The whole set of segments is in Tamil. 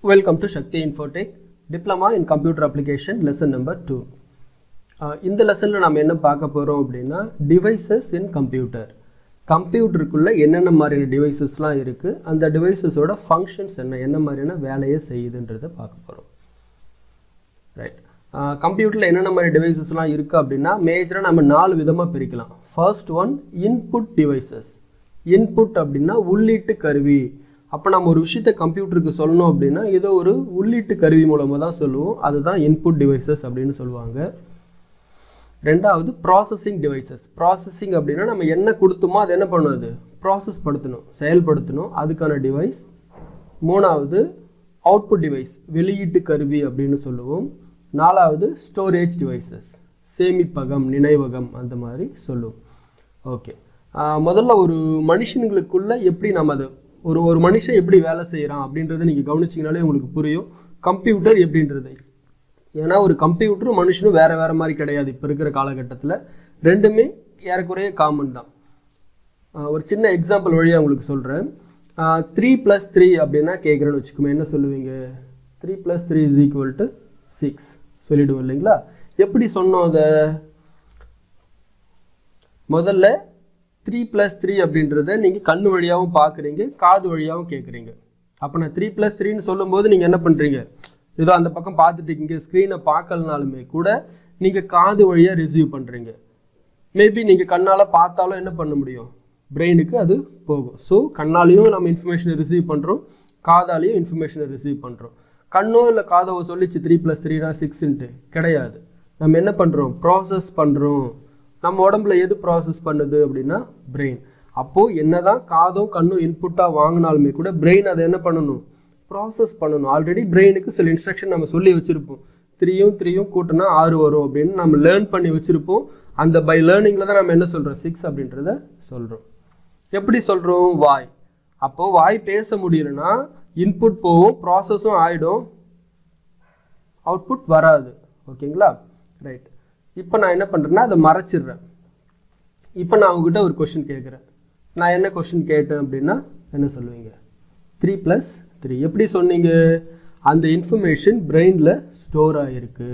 Welcome to Shakti Infotech Diploma in Computer Application lesson number 2. ஆஹ் இந்த லெசனில் நம்ம என்ன பார்க்க போகிறோம் அப்படின்னா டிவைசஸ் இன் கம்ப்யூட்டர் கம்ப்யூட்டருக்குள்ளே என்னென்ன மாதிரியான டிவைசஸ்லாம் இருக்குது அந்த டிவைசஸோட ஃபங்க்ஷன்ஸ் என்ன என்ன மாதிரியான வேலையை செய்யுதுன்றதை பார்க்க போகிறோம் ரைட் கம்ப்யூட்டரில் என்னென்ன மாதிரி டிவைசஸ்லாம் இருக்குது அப்படின்னா மேஜராக நம்ம நாலு விதமாக பிரிக்கலாம் first one input devices input அப்படின்னா உள்ளீட்டு கருவி அப்போ நம்ம ஒரு விஷயத்தை கம்ப்யூட்டருக்கு சொல்லணும் அப்படின்னா ஏதோ ஒரு உள்ளீட்டு கருவி மூலமாக தான் சொல்லுவோம் அதுதான் இன்புட் டிவைசஸ் அப்படின்னு சொல்லுவாங்க ரெண்டாவது ப்ராசஸிங் டிவைசஸ் ப்ராசஸிங் அப்படின்னா நம்ம என்ன கொடுத்தோமோ அது என்ன பண்ணுவது ப்ராசஸ் படுத்தணும் செயல்படுத்தணும் அதுக்கான டிவைஸ் மூணாவது அவுட்புட் டிவைஸ் வெளியீட்டு கருவி அப்படின்னு சொல்லுவோம் நாலாவது ஸ்டோரேஜ் டிவைசஸ் சேமிப்பகம் நினைவகம் அந்த மாதிரி சொல்லுவோம் ஓகே முதல்ல ஒரு மனுஷனுங்களுக்குள்ள எப்படி நம்ம அதை ஒரு ஒரு மனுஷன் எப்படி வேலை செய்கிறான் அப்படின்றத நீங்கள் கவனிச்சிங்கனாலே உங்களுக்கு புரியும் கம்ப்யூட்டர் எப்படின்றது ஏன்னா ஒரு கம்ப்யூட்டரும் மனுஷனும் வேற வேற மாதிரி கிடையாது இப்போ இருக்கிற காலகட்டத்தில் ரெண்டுமே ஏறக்குறைய காமன் தான் ஆஹ் ஒரு சின்ன எக்ஸாம்பிள் வழியாக உங்களுக்கு சொல்கிறேன் த்ரீ ப்ளஸ் த்ரீ அப்படின்னா கேட்குறேன்னு வச்சுக்கோமே என்ன சொல்லுவீங்க three plus three is equal to six சொல்லிடுவோம் இல்லைங்களா எப்படி சொன்னோம் அதை முதல்ல த்ரீ ப்ளஸ் த்ரீ அப்படின்றத நீங்கள் கண்ணு வழியாகவும் பார்க்குறீங்க காது வழியாகவும் கேட்குறீங்க அப்போ நான் த்ரீ ப்ளஸ் த்ரீன்னு சொல்லும்போது நீங்கள் என்ன பண்ணுறீங்க ஏதோ அந்த பக்கம் பார்த்துட்டு இருக்கீங்க ஸ்க்ரீனை பார்க்கலனாலுமே கூட நீங்கள் காது வழியாக ரிசீவ் பண்ணுறீங்க மேபி நீங்கள் கண்ணால் பார்த்தாலும் என்ன பண்ண முடியும் பிரெயினுக்கு அது போகும் ஸோ கண்ணாலையும் நம்ம இன்ஃபர்மேஷனை ரிசீவ் பண்ணுறோம் காதாலையும் இன்ஃபர்மேஷனை ரிசீவ் பண்ணுறோம் கண்ணோ இல்லை காதோ சொல்லிச்சு த்ரீ ப்ளஸ் த்ரீனா சிக்ஸ்ன்ட்டு கிடையாது நம்ம என்ன பண்ணுறோம் ப்ராசஸ் பண்ணுறோம் நம்ம உடம்புல எது ப்ராசஸ் பண்ணுது அப்படின்னா பிரெயின் அப்போது என்னதான் காதும் கண்ணும் இன்புட்டாக வாங்கினாலுமே கூட பிரெயின் அதை என்ன பண்ணணும் ப்ராசஸ் பண்ணணும் ஆல்ரெடி பிரெயினுக்கு சில இன்ஸ்ட்ரக்ஷன் நம்ம சொல்லி வச்சுருப்போம் த்ரீயும் த்ரீயும் கூட்டினா ஆறு வரும் அப்படின்னு நம்ம லேர்ன் பண்ணி வச்சுருப்போம் அந்த பை லேர்னிங்கில் தான் நம்ம என்ன சொல்கிறோம் சிக்ஸ் அப்படின்றத சொல்கிறோம் எப்படி சொல்கிறோம் வாய் அப்போது வாய் பேச முடியலன்னா இன்புட் போகும் ப்ராசஸும் ஆகிடும் அவுட்புட் வராது ஓகேங்களா ரைட் இப்போ நான் என்ன பண்ணுறேன்னா அதை மறைச்சிடுறேன் இப்போ நான் உங்ககிட்ட ஒரு கொஷின் கேட்குறேன் நான் என்ன கொஷின் கேட்டேன் அப்படின்னா என்ன சொல்லுவீங்க த்ரீ ப்ளஸ் த்ரீ எப்படி சொன்னீங்க அந்த இன்ஃபர்மேஷன் பிரெயினில் ஸ்டோர் ஆகிருக்கு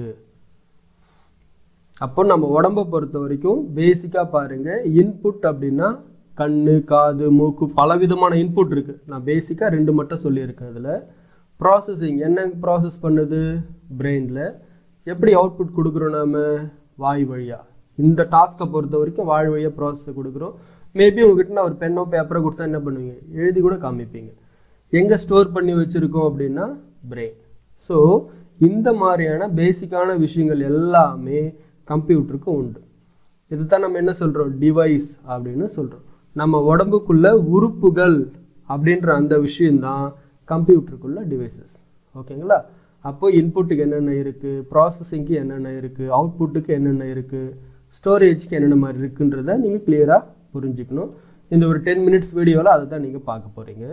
அப்போ நம்ம உடம்பை பொறுத்த வரைக்கும் பேசிக்காக பாருங்கள் இன்புட் அப்படின்னா கண் காது மூக்கு பல விதமான இன்புட் இருக்குது நான் பேசிக்காக ரெண்டு மட்டும் சொல்லியிருக்கேன் இதில் ப்ராசஸிங் என்ன ப்ராசஸ் பண்ணுது பிரெயினில் எப்படி அவுட்புட் கொடுக்குறோம் நாம வாய் வழியாக இந்த டாஸ்க்கை பொறுத்த வரைக்கும் வாய் வழியாக ப்ராசஸை கொடுக்குறோம் மேபி உங்ககிட்ட நான் ஒரு பென்னோ பேப்பரோ கொடுத்தா என்ன பண்ணுவீங்க எழுதி கூட காமிப்பீங்க எங்கே ஸ்டோர் பண்ணி வச்சுருக்கோம் அப்படின்னா பிரெயின் ஸோ இந்த மாதிரியான பேசிக்கான விஷயங்கள் எல்லாமே கம்ப்யூட்டருக்கு உண்டு இதுதான் நம்ம என்ன சொல்கிறோம் டிவைஸ் அப்படின்னு சொல்கிறோம் நம்ம உடம்புக்குள்ள உறுப்புகள் அப்படின்ற அந்த விஷயம்தான் கம்ப்யூட்டருக்குள்ள டிவைசஸ் ஓகேங்களா அப்போ இன்புட்டுக்கு என்னென்ன இருக்குது ப்ராசஸிங்க்கு என்னென்ன இருக்குது அவுட்புட்டுக்கு என்னென்ன இருக்குது ஸ்டோரேஜ்க்கு என்னென்ன மாதிரி இருக்குன்றத நீங்கள் கிளியராக புரிஞ்சுக்கணும் இந்த ஒரு டென் மினிட்ஸ் வீடியோவில் அதை தான் நீங்கள் பார்க்க போகிறீங்க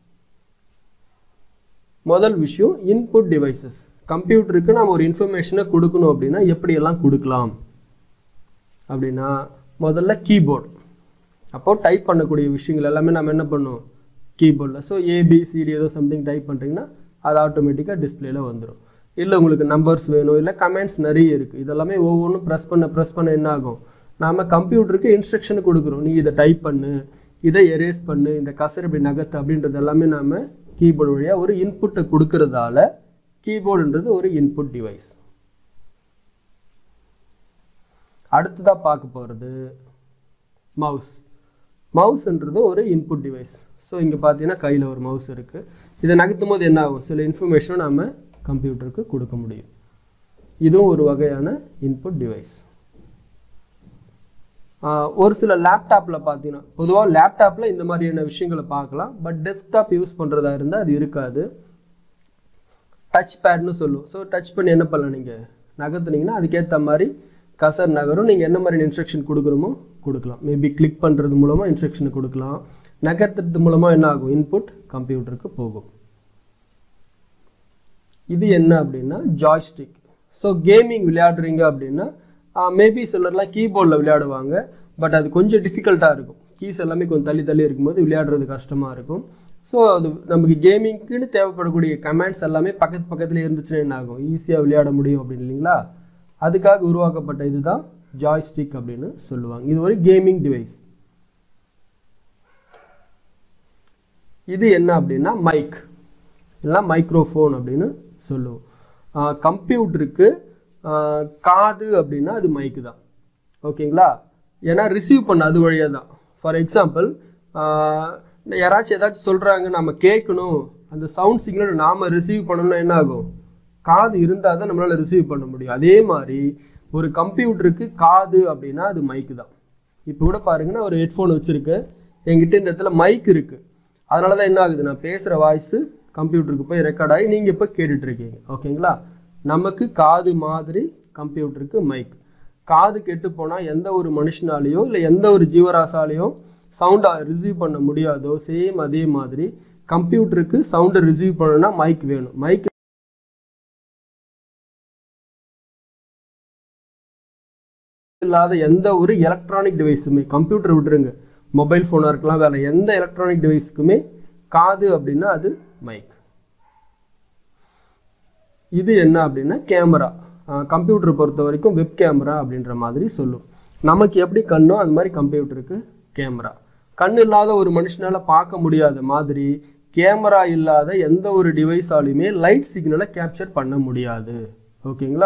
முதல் விஷயம் இன்புட் டிவைசஸ் கம்ப்யூட்டருக்கு நம்ம ஒரு இன்ஃபர்மேஷனை கொடுக்கணும் அப்படின்னா எப்படியெல்லாம் கொடுக்கலாம் அப்படின்னா முதல்ல கீபோர்டு அப்போது டைப் பண்ணக்கூடிய விஷயங்கள் எல்லாமே நம்ம என்ன பண்ணுவோம் கீபோர்டில் ஸோ ஏபிசிடி ஏதோ சம்திங் டைப் பண்ணுறீங்கன்னா அது ஆட்டோமேட்டிக்காக டிஸ்பிளேல வந்துடும் இல்லை உங்களுக்கு நம்பர்ஸ் வேணும் இல்லை கமெண்ட்ஸ் நிறைய இருக்குது இதெல்லாமே ஒவ்வொன்றும் ப்ரெஸ் பண்ண ப்ரெஸ் பண்ண என்ன ஆகும் நாம் கம்ப்யூட்டருக்கு இன்ஸ்ட்ரக்ஷன் கொடுக்குறோம் நீ இதை டைப் பண்ணு இதை எரேஸ் பண்ணு இந்த கசர் இப்படி நகத்து அப்படின்றது எல்லாமே நாம் கீபோர்டு வழியாக ஒரு இன்புட்டை கொடுக்கறதால கீபோர்டுன்றது ஒரு இன்புட் டிவைஸ் அடுத்ததாக பார்க்க போகிறது மவுஸ் மவுஸ்ன்றது ஒரு இன்புட் டிவைஸ் ஸோ இங்கே பார்த்தீங்கன்னா கையில் ஒரு மவுஸ் இருக்குது இதை நகர்த்தும் போது என்ன ஆகும் சில இன்ஃபர்மேஷனை நம்ம கம்ப்யூட்டருக்கு கொடுக்க முடியும் இதுவும் ஒரு வகையான இன்புட் டிவைஸ் ஒரு சில லேப்டாப்பில் பார்த்தீங்கன்னா பொதுவாக லேப்டாப்பில் இந்த மாதிரியான விஷயங்களை பார்க்கலாம் பட் டெஸ்க்டாப் யூஸ் பண்ணுறதா இருந்தால் அது இருக்காது டச் பேட்னு சொல்லுவோம் ஸோ டச் பண்ணி என்ன பண்ணலாம் நீங்கள் நகர்த்துனீங்கன்னா அதுக்கேற்ற மாதிரி கசர் நகரும் நீங்கள் என்ன மாதிரி இன்ஸ்ட்ரக்ஷன் கொடுக்குறோமோ கொடுக்கலாம் மேபி கிளிக் பண்ணுறது மூலமாக இன்ஸ்ட்ரக்ஷனை கொடுக்கலாம் நகர்த்துறது மூலமாக என்ன ஆகும் இன்புட் கம்ப்யூட்டருக்கு போகும் இது என்ன அப்படின்னா ஜாய்ஸ்டிக் ஸோ கேமிங் விளையாடுறீங்க அப்படின்னா மேபி சிலர்லாம் கீபோர்டில் விளையாடுவாங்க பட் அது கொஞ்சம் டிஃபிகல்ட்டாக இருக்கும் கீஸ் எல்லாமே கொஞ்சம் தள்ளி தள்ளி இருக்கும்போது விளையாடுறது கஷ்டமாக இருக்கும் ஸோ அது நமக்கு கேமிங்க்குன்னு தேவைப்படக்கூடிய கமெண்ட்ஸ் எல்லாமே பக்கத்து பக்கத்தில் இருந்துச்சுன்னா என்ன ஆகும் ஈஸியாக விளையாட முடியும் அப்படின்னு இல்லைங்களா அதுக்காக உருவாக்கப்பட்ட இதுதான் ஜாய்ஸ்டிக் அப்படின்னு சொல்லுவாங்க இது ஒரு கேமிங் டிவைஸ் இது என்ன அப்படின்னா மைக் இல்லைனா மைக்ரோஃபோன் அப்படின்னு சொல்லுவோம் கம்ப்யூட்டருக்கு காது அப்படின்னா அது மைக்கு தான் ஓகேங்களா ஏன்னா ரிசீவ் பண்ண அது வழியாக தான் ஃபார் எக்ஸாம்பிள் யாராச்சும் ஏதாச்சும் சொல்கிறாங்க நம்ம கேட்கணும் அந்த சவுண்ட் சிக்னல் நாம் ரிசீவ் பண்ணணும்னா என்ன ஆகும் காது இருந்தால் தான் நம்மளால் ரிசீவ் பண்ண முடியும் அதே மாதிரி ஒரு கம்ப்யூட்டருக்கு காது அப்படின்னா அது மைக்கு தான் இப்போ கூட பாருங்கன்னா ஒரு ஹெட்ஃபோன் வச்சுருக்கேன் என்கிட்ட இந்த இடத்துல மைக் இருக்குது அதனால தான் என்ன ஆகுது நான் பேசுகிற வாய்ஸு கம்ப்யூட்டருக்கு போய் ரெக்கார்ட் ஆகி நீங்கள் இப்போ கேட்டுட்ருக்கீங்க ஓகேங்களா நமக்கு காது மாதிரி கம்ப்யூட்டருக்கு மைக் காது கெட்டு போனால் எந்த ஒரு மனுஷனாலேயோ இல்லை எந்த ஒரு ஜீவராசாலேயோ சவுண்டை ரிசீவ் பண்ண முடியாதோ சேம் அதே மாதிரி கம்ப்யூட்டருக்கு சவுண்டை ரிசீவ் பண்ணணும்னா மைக் வேணும் மைக் இல்லாத எந்த ஒரு எலக்ட்ரானிக் டிவைஸுமே கம்ப்யூட்டர் விட்டுருங்க மொபைல் ஃபோனாக இருக்கலாம் வேலை எந்த எலக்ட்ரானிக் டிவைஸுக்குமே காது அப்படின்னா அது மைக் இது என்ன அப்படின்னா கேமரா கம்ப்யூட்டர் பொறுத்த வரைக்கும் வெப் கேமரா அப்படின்ற மாதிரி சொல்லும் நமக்கு எப்படி கண்ணோ அந்த மாதிரி கம்ப்யூட்டருக்கு கேமரா கண் இல்லாத ஒரு மனுஷனால பார்க்க முடியாத மாதிரி கேமரா இல்லாத எந்த ஒரு டிவைஸாலையுமே லைட் சிக்னலை கேப்சர் பண்ண முடியாது ஓகேங்களா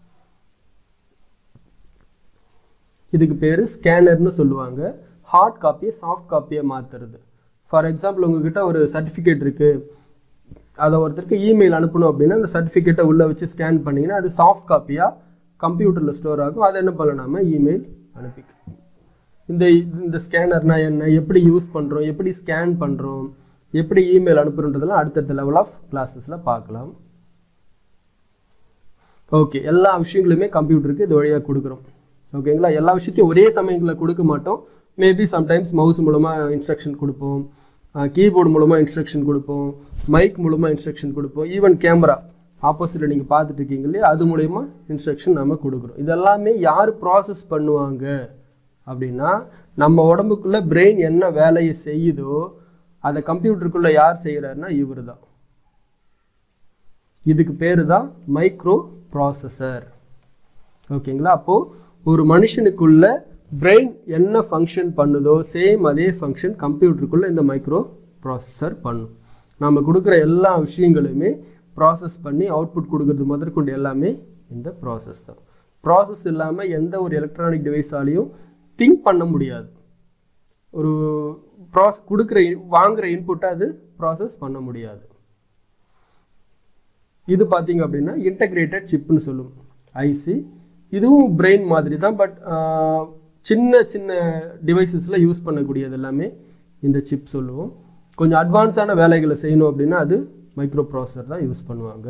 இதுக்கு பேர் ஸ்கேனர்னு சொல்லுவாங்க ஹார்ட் காப்பியை சாஃப்ட் காப்பியை மாற்றுறது ஃபார் எக்ஸாம்பிள் உங்ககிட்ட ஒரு சர்டிஃபிகேட் இருக்குது அதை ஒருத்தருக்கு இமெயில் அனுப்பணும் அப்படின்னா அந்த சர்டிஃபிகேட்டை உள்ளே வச்சு ஸ்கேன் பண்ணிங்கன்னா அது சாஃப்ட் காப்பியாக கம்ப்யூட்டரில் ஸ்டோர் ஆகும் அதை என்ன பண்ணலாம் நாம இமெயில் அனுப்பிக்கலாம் இந்த இந்த ஸ்கேனர்னா என்ன எப்படி யூஸ் பண்ணுறோம் எப்படி ஸ்கேன் பண்ணுறோம் எப்படி இமெயில் அனுப்புறன்றதெல்லாம் அடுத்தடுத்த லெவல் ஆஃப் கிளாஸஸில் பார்க்கலாம் ஓகே எல்லா விஷயங்களுமே கம்ப்யூட்டருக்கு இது வழியாக கொடுக்குறோம் ஓகேங்களா எல்லா விஷயத்தையும் ஒரே சமயங்களில் கொடுக்க மாட்டோம் மேபி சம்டைம்ஸ் மவுஸ் மூலமாக இன்ஸ்ட்ரக்ஷன் கொடுப்போம் கீபோர்டு மூலமாக இன்ஸ்ட்ரக்ஷன் கொடுப்போம் மைக் மூலமாக இன்ஸ்ட்ரக்ஷன் கொடுப்போம் ஈவன் கேமரா ஆப்போசிட்டில் நீங்கள் பார்த்துட்டு இருக்கீங்க இல்லையா அது மூலயமா இன்ஸ்ட்ரக்ஷன் நம்ம கொடுக்குறோம் இதெல்லாமே யார் ப்ராசஸ் பண்ணுவாங்க அப்படின்னா நம்ம உடம்புக்குள்ள பிரெயின் என்ன வேலையை செய்யுதோ அதை கம்ப்யூட்டருக்குள்ள யார் செய்கிறாருன்னா இவர் தான் இதுக்கு பேர் தான் மைக்ரோ ப்ராசஸர் ஓகேங்களா அப்போது ஒரு மனுஷனுக்குள்ள பிரெயின் என்ன ஃபங்க்ஷன் பண்ணுதோ சேம் அதே ஃபங்க்ஷன் கம்ப்யூட்டருக்குள்ளே இந்த மைக்ரோ ப்ராசஸர் பண்ணும் நம்ம கொடுக்குற எல்லா விஷயங்களுமே ப்ராசஸ் பண்ணி அவுட்புட் கொடுக்கறது முதற்கொண்டு எல்லாமே இந்த ப்ராசஸ் தான் ப்ராசஸ் இல்லாமல் எந்த ஒரு எலக்ட்ரானிக் டிவைஸாலையும் திங்க் பண்ண முடியாது ஒரு ப்ராஸ் கொடுக்குற வாங்குற இன்புட்டை அது ப்ராசஸ் பண்ண முடியாது இது பார்த்தீங்க அப்படின்னா இன்டகிரேட்டட் சிப்னு சொல்லும் ஐசி இதுவும் பிரெயின் மாதிரி தான் பட் சின்ன சின்ன டிவைசஸில் யூஸ் பண்ணக்கூடியது எல்லாமே இந்த சிப் சொல்லுவோம் கொஞ்சம் அட்வான்ஸான வேலைகளை செய்யணும் அப்படின்னா அது மைக்ரோ ப்ராசஸர் தான் யூஸ் பண்ணுவாங்க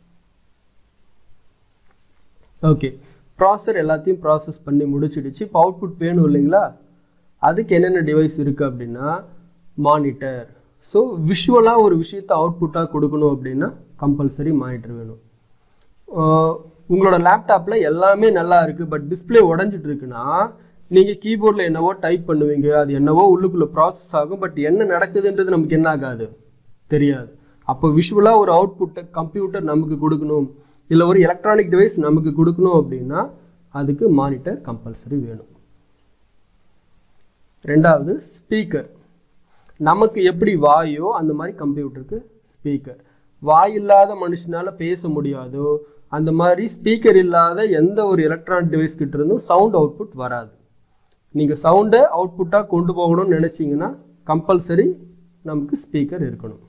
ஓகே ப்ராசஸர் எல்லாத்தையும் ப்ராசஸ் பண்ணி முடிச்சிடுச்சு இப்போ அவுட்புட் வேணும் இல்லைங்களா அதுக்கு என்னென்ன டிவைஸ் இருக்குது அப்படின்னா மானிட்டர் ஸோ விஷுவலாக ஒரு விஷயத்தை அவுட்புட்டாக கொடுக்கணும் அப்படின்னா கம்பல்சரி மானிட்டர் வேணும் உங்களோட லேப்டாப்பில் எல்லாமே நல்லா இருக்குது பட் டிஸ்பிளே உடஞ்சிட்டு இருக்குன்னா நீங்கள் கீபோர்டில் என்னவோ டைப் பண்ணுவீங்க அது என்னவோ உள்ளுக்குள்ளே ப்ராசஸ் ஆகும் பட் என்ன நடக்குதுன்றது நமக்கு என்ன ஆகாது தெரியாது அப்போ விஷுவலாக ஒரு அவுட்புட்டை கம்ப்யூட்டர் நமக்கு கொடுக்கணும் இல்லை ஒரு எலக்ட்ரானிக் டிவைஸ் நமக்கு கொடுக்கணும் அப்படின்னா அதுக்கு மானிட்டர் கம்பல்சரி வேணும் ரெண்டாவது ஸ்பீக்கர் நமக்கு எப்படி வாயோ அந்த மாதிரி கம்ப்யூட்டருக்கு ஸ்பீக்கர் வாய் இல்லாத மனுஷனால பேச முடியாதோ அந்த மாதிரி ஸ்பீக்கர் இல்லாத எந்த ஒரு எலக்ட்ரானிக் டிவைஸ் கிட்ட இருந்தும் சவுண்ட் அவுட்புட் வராது நீங்கள் சவுண்டை அவுட்புட்டாக கொண்டு போகணும்னு நினச்சிங்கன்னா கம்பல்சரி நமக்கு ஸ்பீக்கர் இருக்கணும்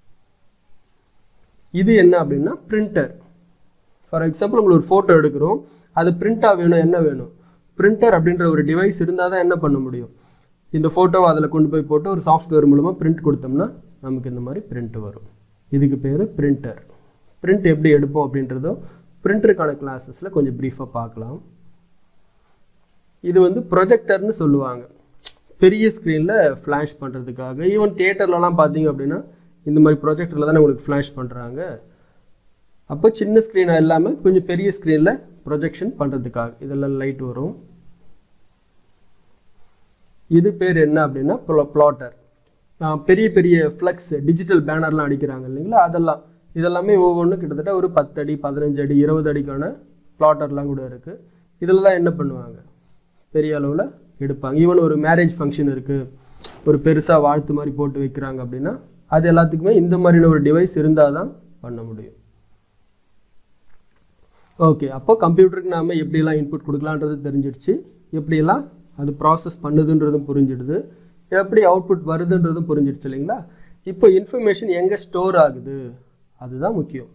இது என்ன அப்படின்னா பிரிண்டர் ஃபார் எக்ஸாம்பிள் உங்களுக்கு ஒரு ஃபோட்டோ எடுக்கிறோம் அது பிரிண்டாக வேணும் என்ன வேணும் பிரிண்டர் அப்படின்ற ஒரு டிவைஸ் இருந்தால் தான் என்ன பண்ண முடியும் இந்த ஃபோட்டோவை அதில் கொண்டு போய் போட்டு ஒரு சாஃப்ட்வேர் மூலமாக பிரிண்ட் கொடுத்தோம்னா நமக்கு இந்த மாதிரி பிரிண்ட் வரும் இதுக்கு பேர் பிரிண்டர் பிரிண்ட் எப்படி எடுப்போம் அப்படின்றதோ பிரிண்டருக்கான கிளாஸஸில் கொஞ்சம் ப்ரீஃபாக பார்க்கலாம் இது வந்து ப்ரொஜெக்டர்னு சொல்லுவாங்க பெரிய ஸ்க்ரீனில் ஃப்ளாஷ் பண்ணுறதுக்காக ஈவன் தியேட்டர்லலாம் பார்த்தீங்க அப்படின்னா இந்த மாதிரி ப்ரொஜெக்டரில் தானே உங்களுக்கு ஃப்ளாஷ் பண்ணுறாங்க அப்போ சின்ன ஸ்க்ரீனாக இல்லாமல் கொஞ்சம் பெரிய ஸ்க்ரீனில் ப்ரொஜெக்ஷன் பண்ணுறதுக்காக இதெல்லாம் லைட் வரும் இது பேர் என்ன அப்படின்னா ப்ளாட்டர் ஆஹ் பெரிய பெரிய ஃப்ளக்ஸ் டிஜிட்டல் பேனர்லாம் அடிக்கிறாங்க இல்லைங்களா அதெல்லாம் இதெல்லாமே ஒவ்வொன்றும் கிட்டத்தட்ட ஒரு பத்து அடி பதினஞ்சு அடி இருபது அடிக்கான பிளாட்டர்லாம் கூட இருக்குது இதில் தான் என்ன பண்ணுவாங்க பெரிய அளவில் எடுப்பாங்க ஈவன் ஒரு மேரேஜ் ஃபங்க்ஷன் இருக்குது ஒரு பெருசாக வாழ்த்து மாதிரி போட்டு வைக்கிறாங்க அப்படின்னா அது எல்லாத்துக்குமே இந்த மாதிரியான ஒரு டிவைஸ் இருந்தால் தான் பண்ண முடியும் ஓகே அப்போ கம்ப்யூட்டருக்கு நாம எப்படியெல்லாம் இன்புட் கொடுக்கலான்றது தெரிஞ்சிடுச்சு எப்படியெல்லாம் அது ப்ராசஸ் பண்ணுதுன்றதும் புரிஞ்சிடுது எப்படி அவுட்புட் வருதுன்றதும் புரிஞ்சிடுச்சு இல்லைங்களா இப்போ இன்ஃபர்மேஷன் எங்கே ஸ்டோர் ஆகுது அதுதான் முக்கியம்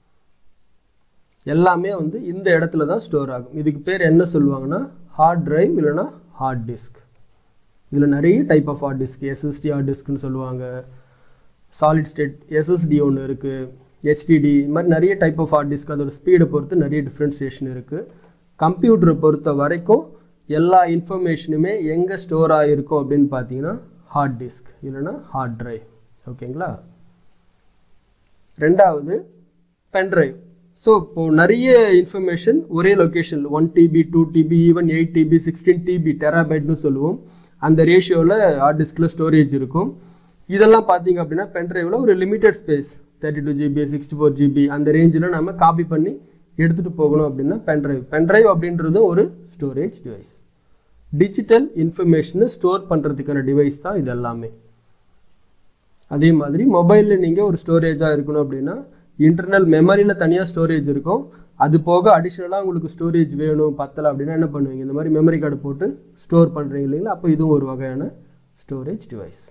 எல்லாமே வந்து இந்த இடத்துல தான் ஸ்டோர் ஆகும் இதுக்கு பேர் என்ன சொல்லுவாங்கன்னா ஹார்ட் டிரைவ் இல்லைன்னா ஹார்ட் டிஸ்க் இதில் நிறைய type of hard disk SSD hard டிஸ்க்னு சொல்லுவாங்க சாலிட் ஸ்டேட் எஸ்எஸ்டி ஒன்று இருக்குது ஹெச்டிடி இது மாதிரி நிறைய டைப் ஆஃப் ஹார்ட் டிஸ்க் அதோட ஸ்பீடை பொறுத்து நிறைய டிஃப்ரென்சியேஷன் இருக்குது கம்ப்யூட்டரை பொறுத்த வரைக்கும் எல்லா இன்ஃபர்மேஷனுமே எங்கே ஸ்டோர் ஆகிருக்கும் அப்படின்னு பார்த்தீங்கன்னா ஹார்ட் டிஸ்க் இல்லைன்னா ஹார்ட் டிரைவ் ஓகேங்களா ரெண்டாவது பென்ட்ரைவ் ஸோ இப்போ நிறைய இன்ஃபர்மேஷன் ஒரே location one TB two TB even eight TB sixteen TB டெராபைட்னு சொல்லுவோம் அந்த ரேஷியோவில் ஹார்ட் டிஸ்கில் ஸ்டோரேஜ் இருக்கும் இதெல்லாம் பார்த்தீங்க அப்படின்னா பென்ட்ரைவில் ஒரு limited space thirty two GB sixty four GB அந்த ரேஞ்சில் நம்ம காப்பி பண்ணி எடுத்துகிட்டு போகணும் அப்படின்னா பென்ட்ரைவ் பென்ட்ரைவ் அப்படின்றதும் ஒரு ஸ்டோரேஜ் டிவைஸ் டிஜிட்டல் இன்ஃபர்மேஷனை ஸ்டோர் பண்ணுறதுக்கான டிவைஸ் தான் இது எல்லாமே அதே மாதிரி மொபைலில் நீங்கள் ஒரு ஸ்டோரேஜாக இருக்கணும் அப்படின்னா இன்டர்னல் மெமரியில் தனியாக ஸ்டோரேஜ் இருக்கும் அது போக அடிஷ்னலாக உங்களுக்கு ஸ்டோரேஜ் வேணும் பத்தலை அப்படின்னா என்ன பண்ணுவீங்க இந்த மாதிரி மெமரி கார்டு போட்டு ஸ்டோர் பண்ணுறீங்க இல்லைங்களா அப்போ இதுவும் ஒரு வகையான ஸ்டோரேஜ் டிவைஸ்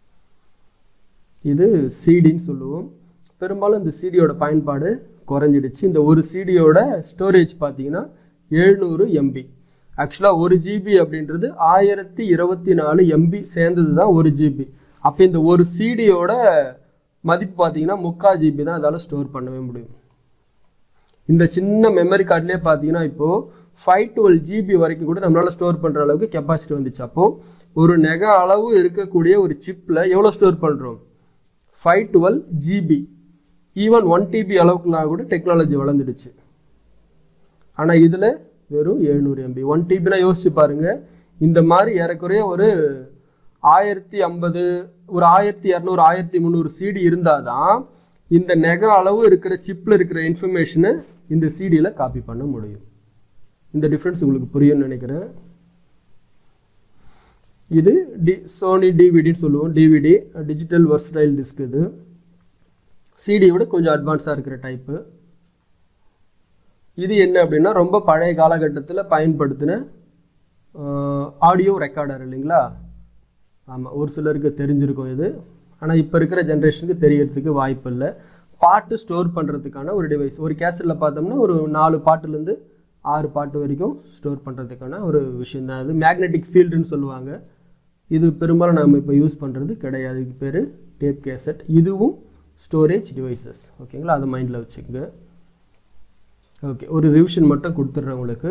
இது சிடின்னு சொல்லுவோம் பெரும்பாலும் இந்த சிடியோட பயன்பாடு குறைஞ்சிடுச்சு இந்த ஒரு சிடியோட ஸ்டோரேஜ் பார்த்தீங்கன்னா எழுநூறு எம்பி ஆக்சுவலாக ஒரு ஜிபி அப்படின்றது ஆயிரத்தி இருபத்தி நாலு எம்பி சேர்ந்தது தான் ஒரு ஜிபி அப்போ இந்த ஒரு சிடியோட மதிப்பு பார்த்தீங்கன்னா முக்கால் ஜிபி தான் அதால் ஸ்டோர் பண்ணவே முடியும் இந்த சின்ன மெமரி கார்ட்லேயே பார்த்தீங்கன்னா இப்போது ஃபைவ் டுவெல் ஜிபி வரைக்கும் கூட நம்மளால் ஸ்டோர் பண்ணுற அளவுக்கு கெப்பாசிட்டி வந்துச்சு அப்போது ஒரு நெக அளவு இருக்கக்கூடிய ஒரு சிப்பில் எவ்வளோ ஸ்டோர் பண்ணுறோம் five twelve GB even one TB அளவுக்குலாம் கூட டெக்னாலஜி வளர்ந்துடுச்சு ஆனால் இதில் வெறும் எழுநூறு எம்பி ஒன் டிபினா யோசிச்சு பாருங்க இந்த மாதிரி ஏறக்குறைய ஒரு ஆயிரத்தி ஐம்பது ஒரு ஆயிரத்தி இரநூறு ஆயிரத்தி முந்நூறு சிடி இருந்தால் தான் இந்த நெக அளவு இருக்கிற சிப்பில் இருக்கிற இன்ஃபர்மேஷனை இந்த சிடியில் காப்பி பண்ண முடியும் இந்த டிஃப்ரென்ஸ் உங்களுக்கு புரியும்னு நினைக்கிறேன் இது டி சோனி டிவிடின்னு சொல்லுவோம் டிவிடி டிஜிட்டல் வர்ஸ்டைல் டிஸ்க் இது சிடியை விட கொஞ்சம் அட்வான்ஸாக இருக்கிற டைப்பு இது என்ன அப்படின்னா ரொம்ப பழைய காலகட்டத்தில் பயன்படுத்தின ஆடியோ ரெக்கார்டர் இல்லைங்களா ஆமாம் ஒரு சிலருக்கு தெரிஞ்சிருக்கும் இது ஆனால் இப்போ இருக்கிற ஜென்ரேஷனுக்கு தெரியறதுக்கு வாய்ப்பு இல்லை பாட்டு ஸ்டோர் பண்ணுறதுக்கான ஒரு டிவைஸ் ஒரு கேசட்டில் பார்த்தோம்னா ஒரு நாலு பாட்டுலேருந்து ஆறு பாட்டு வரைக்கும் ஸ்டோர் பண்ணுறதுக்கான ஒரு விஷயம் தான் அது மேக்னெட்டிக் ஃபீல்டுன்னு சொல்லுவாங்க இது பெரும்பாலும் நம்ம இப்போ யூஸ் பண்ணுறது கிடையாது இதுக்கு பேர் டேப் கேசட் இதுவும் ஸ்டோரேஜ் டிவைசஸ் ஓகேங்களா அதை மைண்டில் வச்சுக்கோங்க ஓகே ஒரு ரிவிஷன் மட்டும் கொடுத்துட்றேன் உங்களுக்கு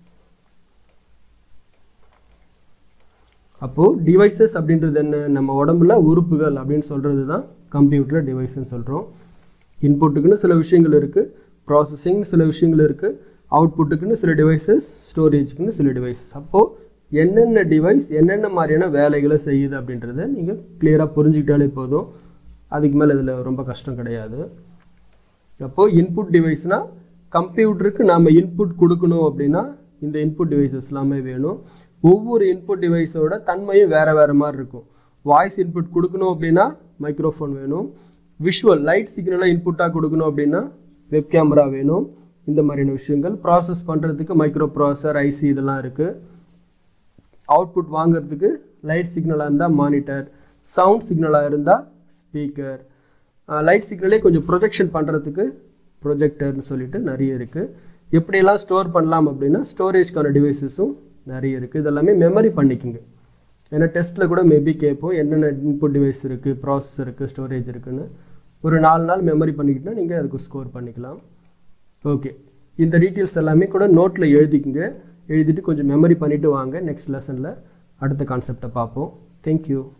அப்போது டிவைசஸ் அப்படின்றது என்ன நம்ம உடம்புல உறுப்புகள் அப்படின்னு சொல்கிறது தான் கம்ப்யூட்டர் டிவைஸ்ன்னு சொல்கிறோம் இன்புட்டுக்குன்னு சில விஷயங்கள் இருக்குது ப்ராசஸிங் சில விஷயங்கள் இருக்குது அவுட்புட்டுக்குன்னு சில டிவைசஸ் ஸ்டோரேஜுக்குன்னு சில டிவைசஸ் அப்போது என்னென்ன டிவைஸ் என்னென்ன மாதிரியான வேலைகளை செய்யுது அப்படின்றத நீங்கள் கிளியராக புரிஞ்சுக்கிட்டாலே போதும் அதுக்கு மேலே இதில் ரொம்ப கஷ்டம் கிடையாது அப்போது இன்புட் டிவைஸ்னால் கம்ப்யூட்டருக்கு நாம் இன்புட் கொடுக்கணும் அப்படின்னா இந்த இன்புட் டிவைசஸ் எல்லாமே வேணும் ஒவ்வொரு இன்புட் டிவைஸோட தன்மையும் வேறு வேறு மாதிரி இருக்கும் வாய்ஸ் இன்புட் கொடுக்கணும் அப்படின்னா மைக்ரோஃபோன் வேணும் விஷுவல் லைட் சிக்னலை இன்புட்டாக கொடுக்கணும் அப்படின்னா வெப் கேமரா வேணும் இந்த மாதிரியான விஷயங்கள் ப்ராசஸ் பண்ணுறதுக்கு மைக்ரோ ப்ராசர் ஐசி இதெல்லாம் இருக்குது அவுட்புட் வாங்குறதுக்கு லைட் சிக்னலாக இருந்தால் மானிட்டர் சவுண்ட் சிக்னலாக இருந்தால் ஸ்பீக்கர் லைட் சிக்னலே கொஞ்சம் ப்ரொஜெக்ஷன் பண்ணுறதுக்கு ப்ரொஜெக்டர்னு சொல்லிட்டு நிறைய இருக்குது எப்படியெல்லாம் ஸ்டோர் பண்ணலாம் அப்படின்னா ஸ்டோரேஜ்க்கான டிவைசஸும் நிறைய இருக்குது இதெல்லாமே மெமரி பண்ணிக்கோங்க ஏன்னா டெஸ்ட்டில் கூட மேபி கேட்போம் என்னென்ன இன்புட் டிவைஸ் இருக்குது ப்ராசஸ் இருக்குது ஸ்டோரேஜ் இருக்குன்னு ஒரு நாலு நாள் மெமரி பண்ணிக்கிட்டால் நீங்கள் அதுக்கு ஸ்கோர் பண்ணிக்கலாம் ஓகே இந்த டீட்டெயில்ஸ் எல்லாமே கூட நோட்டில் எழுதிக்கங்க எழுதிட்டு கொஞ்சம் மெமரி பண்ணிவிட்டு வாங்க நெக்ஸ்ட் லெசனில் அடுத்த கான்செப்டை பார்ப்போம் தேங்க்யூ